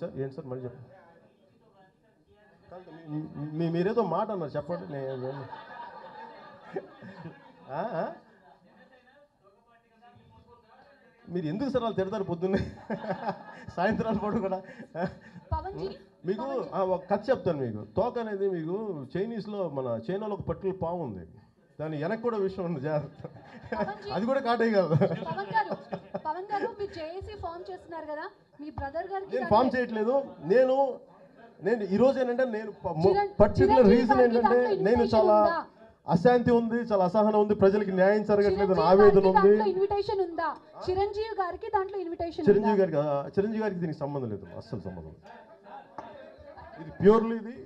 Sir ఏంటి sir మళ్ళీ చెప్పండి కాదు, మీ- మీ మీరేదో మాట అన్నారు చెప్పండి నేను ఆ, ఆ? మీరు ఎందుకు సార్ వాళ్ళు తిడతారు పొద్దున్నే సాయంత్రాలు పాటు కూడా పవన్ జీ మీకు ఆ, ఒక కథ చెప్తాను మీకు తోక అనేది మీకు చైనీస్లో మన చైనాలో ఒక పర్టికులర్ పాము ఉంది దాని వెనక్కి కూడా విషయం ఉంది జాగ్రత్త అది కూడా కాటే కాదు పవన్ గారు పవన్ గారు మీరు జేఏసీ ఫామ్ చేస్తున్నారు కదా మీ బ్రదర్ గారికి నేను ఫామ్ చేయట్లేదు నేను నేను ఈ రోజు ఏంటంటే నేను చిరం- పర్టికులర్ చిరంజీవి రీజన్ గారికి ఏంటంటే దాంట్లో నేను invitation చాలా ఉందా? అశాంతి ఉంది చాలా అసహనం ఉంది ప్రజలకి న్యాయం జరగట్లేదు అని ఆవేదన ఉంది ఇన్విటేషన్ ఉందా చిరంజీవి గారికి దాంట్లో ఇన్విటేషన్ చిరంజీవి గారికి ఆ, చిరంజీవి గారికి దీనికి సంబంధం లేదు అస్సలు సంబంధం లేదు. ఇది ప్యూర్లీ ఇది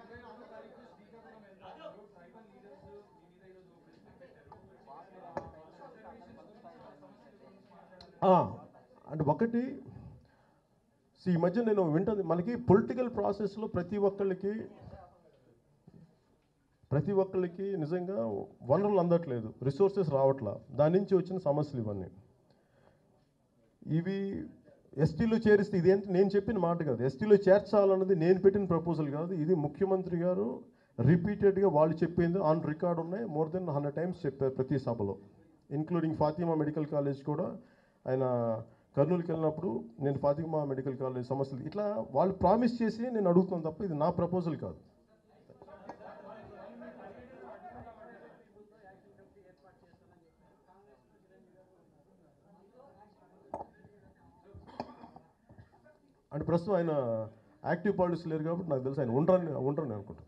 ఆ, అంటే ఒకటి see, ఈ మధ్య నేను వింటుంది మనకి పొలిటికల్ ప్రాసెస్లో ప్రతి ఒక్కళ్ళకి ప్రతి ఒక్కళ్ళకి నిజంగా వనరులు అందట్లేదు రిసోర్సెస్ రావట్లా దాని నుంచి వచ్చిన సమస్యలు ఇవన్నీ ఇవి ఎస్టీలో చేరిస్తే ఇదేంటి నేను చెప్పిన మాట కాదు ఎస్టీలో చేర్చాలన్నది నేను పెట్టిన ప్రపోజల్ కాదు ఇది ముఖ్యమంత్రి గారు రిపీటెడ్గా వాళ్ళు చెప్పింది ఆన్ రికార్డ్ ఉన్నాయి మోర్ దెన్ హండ్రెడ్ టైమ్స్ చెప్పారు ప్రతి సభలో ఇంక్లూడింగ్ ఫాతిమా మెడికల్ కాలేజ్ కూడా ఆయన కర్నూలుకి వెళ్ళినప్పుడు నేను ఫాతిమా మెడికల్ కాలేజ్ సమస్యలు ఇట్లా వాళ్ళు ప్రామిస్ చేసి నేను అడుగుతున్నాను తప్ప ఇది నా ప్రపోజల్ కాదు అంటే ప్రస్తుతం ఆయన యాక్టివ్ పాలిటిక్స్ లేరు కాబట్టి నాకు తెలుసు ఆయన ఉండరని ఉండరని అనుకుంటాను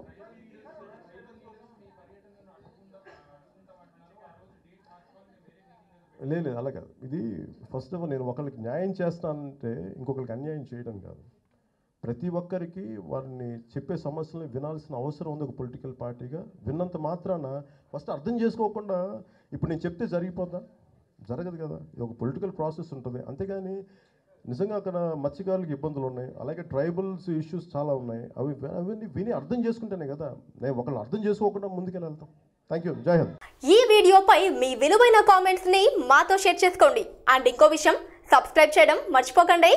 లేదు లేదు, అలా కాదు ఇది ఫస్ట్ ఆఫ్ ఆల్ నేను ఒకరికి న్యాయం చేస్తానంటే ఇంకొకరికి అన్యాయం చేయడం కాదు ప్రతి ఒక్కరికి వారిని చెప్పే సమస్యలను వినాల్సిన అవసరం ఉంది ఒక పొలిటికల్ పార్టీగా విన్నంత మాత్రాన ఫస్ట్ అర్థం చేసుకోకుండా ఇప్పుడు నేను చెప్తే జరిగిపోద్దా జరగదు కదా ఇది ఒక పొలిటికల్ ప్రాసెస్ ఉంటుంది అంతేగాని నిజంగా అక్కడ మత్స్యకారులకు ఇబ్బందులు ఉన్నాయి అలాగే ట్రైబల్స్ ఇష్యూస్ చాలా ఉన్నాయి అవి అవన్నీ విని అర్థం చేసుకుంటేనే కదా నేను ఒకళ్ళు అర్థం చేసుకోకుండా ముందుకెళ్ళి వెళ్తాం థ్యాంక్ యూ జై హింద్ ఈ వీడియోపై మీ విలువైన కామెంట్స్ ని మాతో షేర్ చేసుకోండి అండ్ ఇంకో విషయం సబ్స్క్రైబ్ చేయడం మర్చిపోకండి